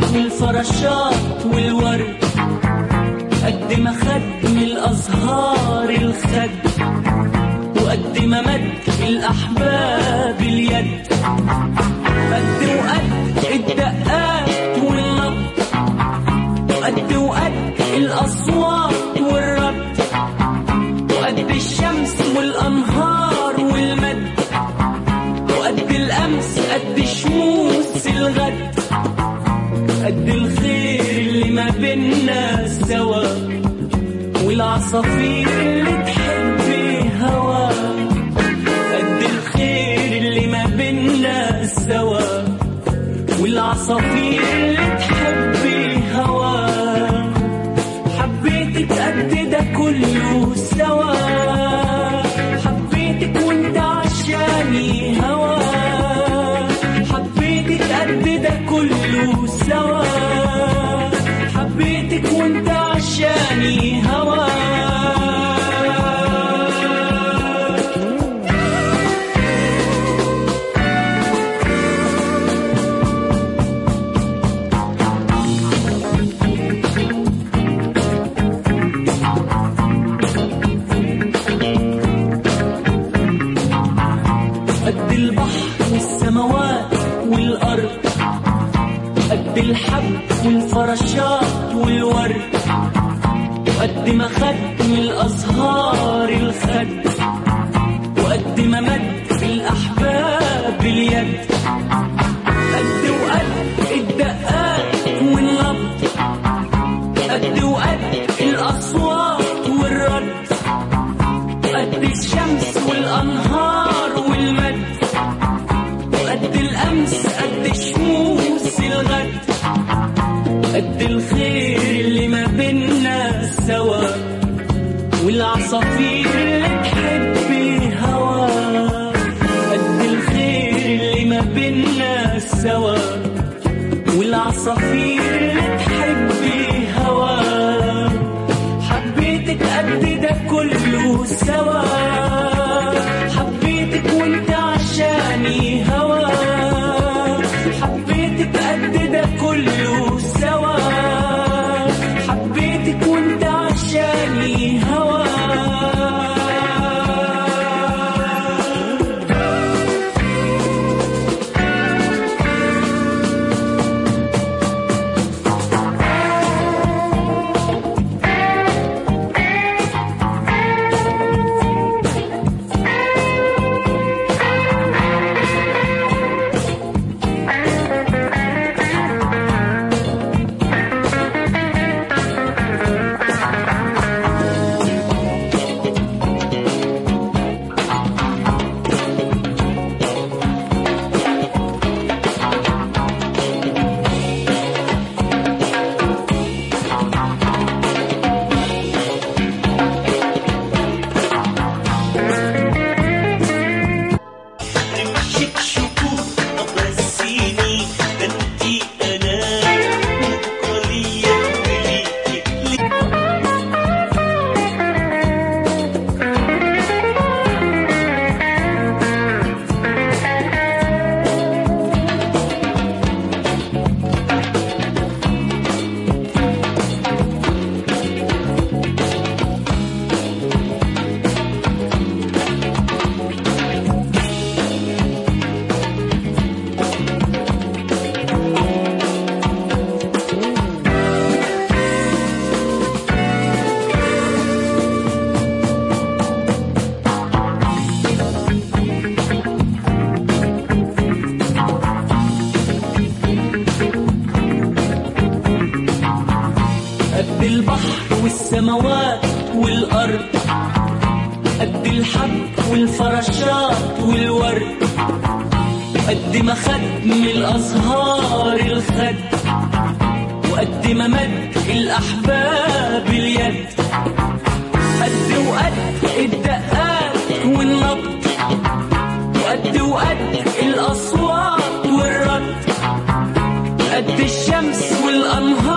والفراشات والورد قد ما خد من الأزهار الخد وقد ما مد الأحباب اليد قد وقد الدقات والنبض وقد وقد الأصوات والرد وقد الشمس والأنهار والمد وقد الأمس قد شموس الغد قد الخير اللي ما بينا سوا والعصافير اللي تحب هوا قد الخير اللي ما بينا سوا والعصافير اللي تحب هوا حبيتك قد ده كله سوا حبيتك وانت عشاني هوا حبيتك قد ده كله سوا حبيتك وانت عشاني هوا قد البحر والسماوات والأرض قد الحب والفراشات والورد وقد ما خد من الأزهار الخد وقد ما مد الأحباب اليد قد وقد الدقات والنبض قد وقد الأصوات والرد قد الشمس والأنهار والمد وقد الأمس قد شموس الغد قد الخير اللي ما بينا سوا والعصافير اللي تحب هوا قد الخير اللي ما بينا سوا والعصافير اللي تحب هوا حبيتك قد ده كله سوا حبيتك وانت عشاني هوا حبيتك قد ده كله سوا حبيتك وانت عشاني هوا رمشك شكوك أبرسيني ده انتي أنا بكرة ليا وليكي قد البحر والسماوات والأرض قد الحب والفراشات والورد قد ما خد من الأزهار الخد وقد ما مد الأحباب اليد قد وقد الدقات والنبض وقد وقد الأصوات والرد قد الشمس والأنهار